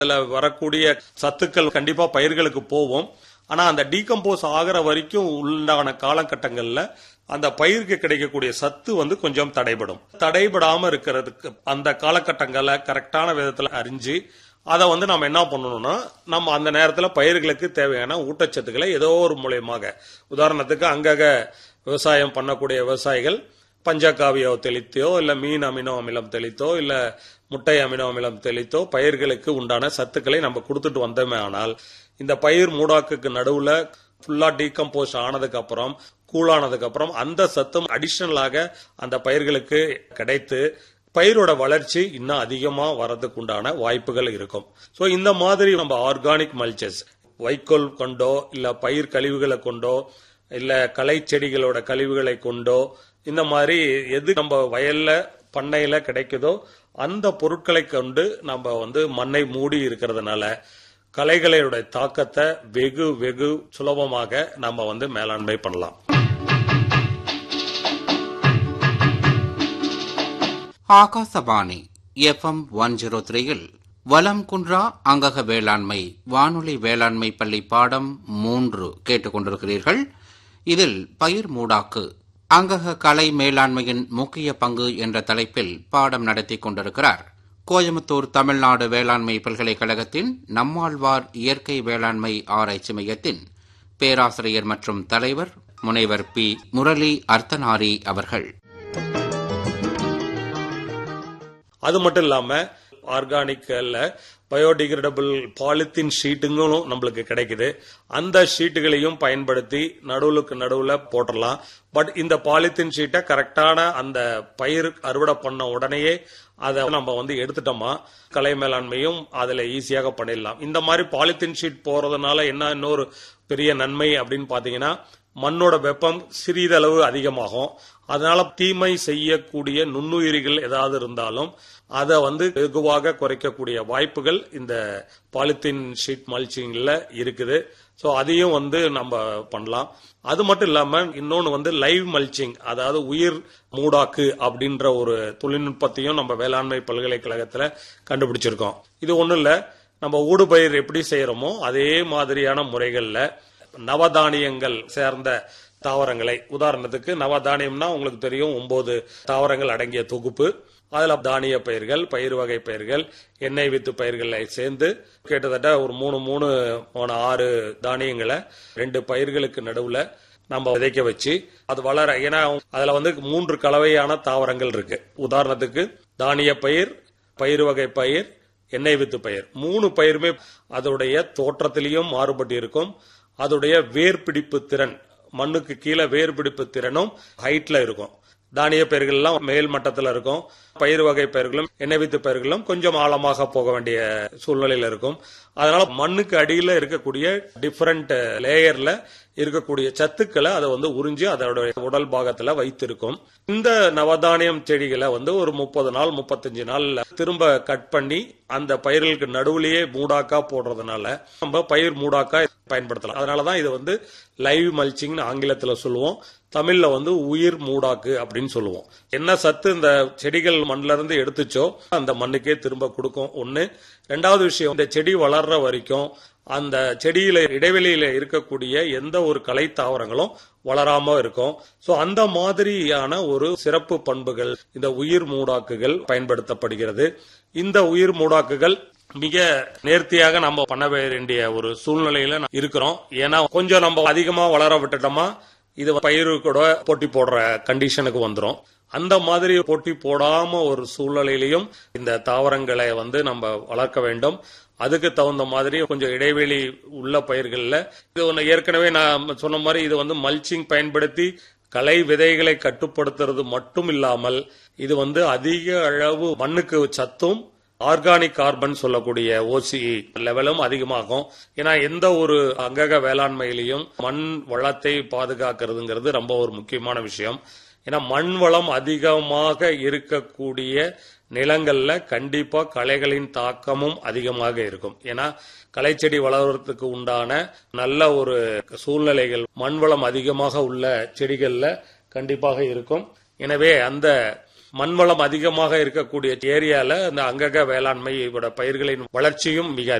அதுல வரக்கூடிய சத்துக்கள் கண்டிப்பா பயிர்களுக்கு போகும் ஆனா அந்த டீகம்போஸ் ஆகிற வரைக்கும் உண்டான காலகட்டங்கள்ல அந்த பயிருக்கு கிடைக்கக்கூடிய சத்து வந்து கொஞ்சம் தடைபடும் தடைபடாம இருக்கிறதுக்கு அந்த காலகட்டங்களை கரெக்டான விதத்துல அறிஞ்சு அதை வந்து நம்ம என்ன பண்ணணும்னா நம்ம அந்த நேரத்துல பயிர்களுக்கு தேவையான ஊட்டச்சத்துக்களை ஏதோ ஒரு மூலியமாக உதாரணத்துக்கு அங்கக விவசாயம் பண்ணக்கூடிய விவசாயிகள் பஞ்சகாவியோ தெளித்தோ இல்ல மீன் அமினோ அமிலம் தெளித்தோ இல்ல முட்டை அமினோ அமிலம் தெளித்தோ பயிர்களுக்கு உண்டான சத்துக்களை நம்ம கொடுத்துட்டு வந்தோமே ஆனால் இந்த பயிர் மூடாக்குக்கு நடுவுல ஃபுல்லா டீகம்போஸ் ஆனதுக்கு அப்புறம் கூலானதுக்கு அப்புறம் அந்த சத்தும் அடிஷனலாக அந்த பயிர்களுக்கு கிடைத்து பயிரோட வளர்ச்சி இன்னும் அதிகமா வரதுக்கு உண்டான வாய்ப்புகள் இருக்கும் சோ இந்த மாதிரி நம்ம ஆர்கானிக் மல்ச்சஸ் வைக்கோல் கொண்டோ இல்ல பயிர் கழிவுகளை கொண்டோ இல்ல களை செடிகளோட கழிவுகளை கொண்டோ இந்த மாதிரி எது நம்ம வயல்ல பண்ணையில கிடைக்குதோ அந்த பொருட்களை கொண்டு நம்ம வந்து மண்ணை மூடி இருக்கிறதுனால களைகளோட தாக்கத்தை வெகு வெகு சுலபமாக நம்ம வந்து மேலாண்மை பண்ணலாம் ஆகாசவாணி எஃப்எம் ஒன் ஜீரோ த்ரீயில் வலம் குன்றா அங்கக வேளாண்மை வானொலி வேளாண்மை பள்ளி பாடம் மூன்று கேட்டுக்கொண்டிருக்கிறீர்கள் இதில் பயிர் மூடாக்கு அங்கக கலை மேலாண்மையின் முக்கிய பங்கு என்ற தலைப்பில் பாடம் நடத்தி கொண்டிருக்கிறார் கோயம்புத்தூர் தமிழ்நாடு வேளாண்மை பல்கலைக்கழகத்தின் நம்மாழ்வார் இயற்கை வேளாண்மை ஆராய்ச்சி மையத்தின் பேராசிரியர் மற்றும் தலைவர் முனைவர் பி முரளி அர்த்தனாரி அவர்கள் அது மட்டும் இல்லாம ஆர்கானிக்கல்ல பயோடிகிரேடபிள் பாலித்தீன் ஷீட்டுங்களும் நம்மளுக்கு கிடைக்குது அந்த ஷீட்டுகளையும் பயன்படுத்தி நடுவுலுக்கு நடுவுல போட்டுடலாம் பட் இந்த பாலித்தீன் ஷீட்டை கரெக்டான அந்த பயிர் அறுவடை பண்ண உடனேயே அதை நம்ம வந்து எடுத்துட்டோமா கலை மேலாண்மையும் அதுல ஈஸியாக பண்ணிடலாம் இந்த மாதிரி பாலித்தீன் ஷீட் போறதுனால என்ன இன்னொரு பெரிய நன்மை அப்படின்னு பாத்தீங்கன்னா மண்ணோட வெப்பம் சிறிதளவு அதிகமாகும் அதனால தீமை செய்யக்கூடிய நுண்ணுயிரிகள் ஏதாவது இருந்தாலும் அதை வந்து வெகுவாக குறைக்கக்கூடிய வாய்ப்புகள் இந்த பாலித்தீன் ஷீட் மல்ச்சிங்ல இருக்குது ஸோ அதையும் வந்து நம்ம பண்ணலாம் அது மட்டும் இல்லாம இன்னொன்று வந்து லைவ் மல்ச்சிங் அதாவது உயிர் மூடாக்கு அப்படின்ற ஒரு தொழில்நுட்பத்தையும் நம்ம வேளாண்மை பல்கலைக்கழகத்துல கண்டுபிடிச்சிருக்கோம் இது ஒன்றும் இல்லை நம்ம ஊடுபயிர் எப்படி செய்யறோமோ அதே மாதிரியான முறைகள்ல நவதானியங்கள் சேர்ந்த தாவரங்களை உதாரணத்துக்கு நவதானியம்னா உங்களுக்கு தெரியும் ஒன்பது தாவரங்கள் அடங்கிய தொகுப்பு அதுல தானிய பயிர்கள் பயிர் வகை பயிர்கள் எண்ணெய் வித்து பயிர்களை சேர்ந்து கிட்டத்தட்ட ஒரு மூணு மூணு மூணு ஆறு தானியங்களை ரெண்டு பயிர்களுக்கு நடுவுல நம்ம விதைக்க வச்சு அது வளர ஏன்னா அதுல வந்து மூன்று கலவையான தாவரங்கள் இருக்கு உதாரணத்துக்கு தானிய பயிர் பயிர் வகை பயிர் எண்ணெய் வித்து பயிர் மூணு பயிருமே அதோடைய தோற்றத்திலையும் மாறுபட்டு இருக்கும் அதோடைய வேர்பிடிப்பு திறன் மண்ணுக்கு கீழே வேர்பிடிப்பு திறனும் ஹைட்ல இருக்கும் தானிய பயிர்கள்லாம் மேல் மட்டத்தில் இருக்கும் பயிர் வகை பயிர்களும் எண்ணெய் வித்து பயிர்களும் கொஞ்சம் ஆழமாக போக வேண்டிய சூழ்நிலையில இருக்கும் அதனால மண்ணுக்கு அடியில் இருக்கக்கூடிய டிஃபரண்ட் லேயர்ல இருக்கக்கூடிய சத்துக்களை அதை வந்து உறிஞ்சி அதோட உடல் பாகத்துல வைத்திருக்கும் இந்த நவதானியம் செடிகளை வந்து ஒரு முப்பது நாள் முப்பத்தஞ்சு நாள்ல திரும்ப கட் பண்ணி அந்த பயிர்களுக்கு நடுவுலயே மூடாக்கா போடுறதுனால நம்ம பயிர் மூடாக்கா பயன்படுத்தலாம் அதனாலதான் இது வந்து லைவ் மல்ச்சிங்னு ஆங்கிலத்துல சொல்லுவோம் தமிழ்ல வந்து உயிர் மூடாக்கு அப்படின்னு சொல்லுவோம் என்ன சத்து இந்த செடிகள் மண்ணில இருந்து எடுத்துச்சோ அந்த மண்ணுக்கே திரும்ப கொடுக்கும் ஒண்ணு ரெண்டாவது விஷயம் இந்த செடி வளர்ற வரைக்கும் அந்த செடியில இடைவெளியில இருக்கக்கூடிய எந்த ஒரு கலை தாவரங்களும் வளராம இருக்கும் சோ அந்த மாதிரியான ஒரு சிறப்பு பண்புகள் இந்த உயிர் மூடாக்குகள் பயன்படுத்தப்படுகிறது இந்த உயிர் மூடாக்குகள் மிக நேர்த்தியாக நம்ம பண்ண வேண்டிய ஒரு சூழ்நிலையில இருக்கிறோம் ஏன்னா கொஞ்சம் நம்ம அதிகமா வளர விட்டுட்டோமா இது பயிரு கூட போட்டி போடுற கண்டிஷனுக்கு வந்துடும் அந்த மாதிரி போட்டி போடாம ஒரு சூழ்நிலையிலையும் இந்த தாவரங்களை வந்து நம்ம வளர்க்க வேண்டும் அதுக்கு தகுந்த மாதிரி கொஞ்சம் இடைவெளி உள்ள பயிர்கள்ல இது ஒன்று ஏற்கனவே நான் சொன்ன மாதிரி இது வந்து மல்ச்சிங் பயன்படுத்தி கலை விதைகளை கட்டுப்படுத்துறது மட்டும் இல்லாமல் இது வந்து அதிக அளவு மண்ணுக்கு சத்தும் ஆர்கானிக் கார்பன் சொல்லக்கூடிய ஓசி லெவலும் அதிகமாகும் ஏன்னா எந்த ஒரு அங்கக வேளாண்மையிலையும் மண் வளத்தை பாதுகாக்கிறதுங்கிறது ரொம்ப ஒரு முக்கியமான விஷயம் ஏன்னா மண் வளம் அதிகமாக இருக்கக்கூடிய நிலங்கள்ல கண்டிப்பா களைகளின் தாக்கமும் அதிகமாக இருக்கும் ஏன்னா களைச்செடி வளர்றதுக்கு உண்டான நல்ல ஒரு சூழ்நிலைகள் மண் வளம் அதிகமாக உள்ள செடிகள்ல கண்டிப்பாக இருக்கும் எனவே அந்த மண்வளம் அதிகமாக இருக்கக்கூடிய ஏரியால அந்த அங்கக வேளாண்மையோட பயிர்களின் வளர்ச்சியும் மிக